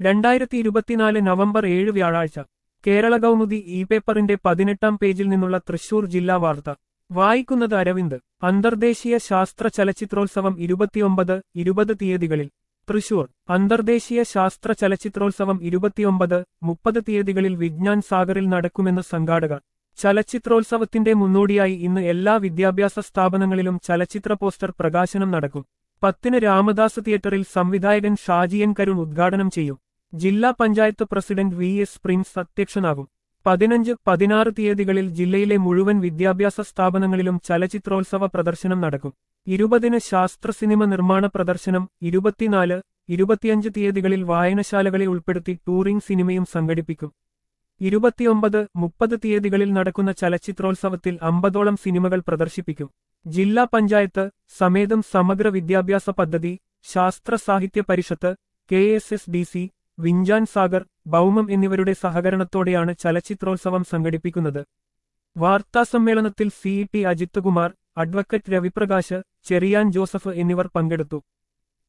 രണ്ടായിരത്തി ഇരുപത്തിനാല് നവംബർ ഏഴ് വ്യാഴാഴ്ച കേരള കൗമുദി ഇ പേപ്പറിന്റെ പതിനെട്ടാം പേജിൽ നിന്നുള്ള തൃശൂർ ജില്ലാ വാർത്ത വായിക്കുന്നത് അരവിന്ദ് അന്തർദേശീയ ശാസ്ത്ര ചലച്ചിത്രോത്സവം ഇരുപത്തിയൊമ്പത് ഇരുപത് തീയതികളിൽ തൃശൂർ അന്തർദേശീയ ശാസ്ത്ര ചലച്ചിത്രോത്സവം ഇരുപത്തിയൊമ്പത് മുപ്പത് തീയതികളിൽ വിജ്ഞാൻ സാഗറിൽ നടക്കുമെന്ന് സംഘാടകർ ചലച്ചിത്രോത്സവത്തിന്റെ മുന്നോടിയായി ഇന്ന് എല്ലാ വിദ്യാഭ്യാസ സ്ഥാപനങ്ങളിലും ചലച്ചിത്ര പോസ്റ്റർ പ്രകാശനം നടക്കും പത്തിന് രാമദാസ് തിയേറ്ററിൽ സംവിധായകൻ ഷാജിയൻ കരുൺ ഉദ്ഘാടനം ചെയ്യും ജില്ലാ panchayat president V S Prince അധ്യക്ഷനാകും പതിനഞ്ച് പതിനാറ് തീയതികളിൽ ജില്ലയിലെ മുഴുവൻ വിദ്യാഭ്യാസ സ്ഥാപനങ്ങളിലും ചലച്ചിത്രോത്സവ പ്രദർശനം നടക്കും ഇരുപതിന് ശാസ്ത്ര സിനിമ നിർമ്മാണ പ്രദർശനം ഇരുപത്തിനാല് ഇരുപത്തിയഞ്ച് തീയതികളിൽ വായനശാലകളെ ഉൾപ്പെടുത്തി ടൂറിംഗ് സിനിമയും സംഘടിപ്പിക്കും ഇരുപത്തിയൊമ്പത് മുപ്പത് തീയതികളിൽ നടക്കുന്ന ചലച്ചിത്രോത്സവത്തിൽ അമ്പതോളം സിനിമകൾ പ്രദർശിപ്പിക്കും ജില്ലാ പഞ്ചായത്ത് സമേതം സമഗ്ര വിദ്യാഭ്യാസ പദ്ധതി Sasthra Sahithya Parishath K S S D C Vigyan Sagar Bhoumam എന്നിവരുടെ സഹകരണത്തോടെയാണ് ചലച്ചിത്രോത്സവം സംഘടിപ്പിക്കുന്നത് വാർത്താസമ്മേളനത്തിൽ C T Ajith Kumar advocate Raviprakash Cheriyan Joseph എന്നിവർ പങ്കെടുത്തു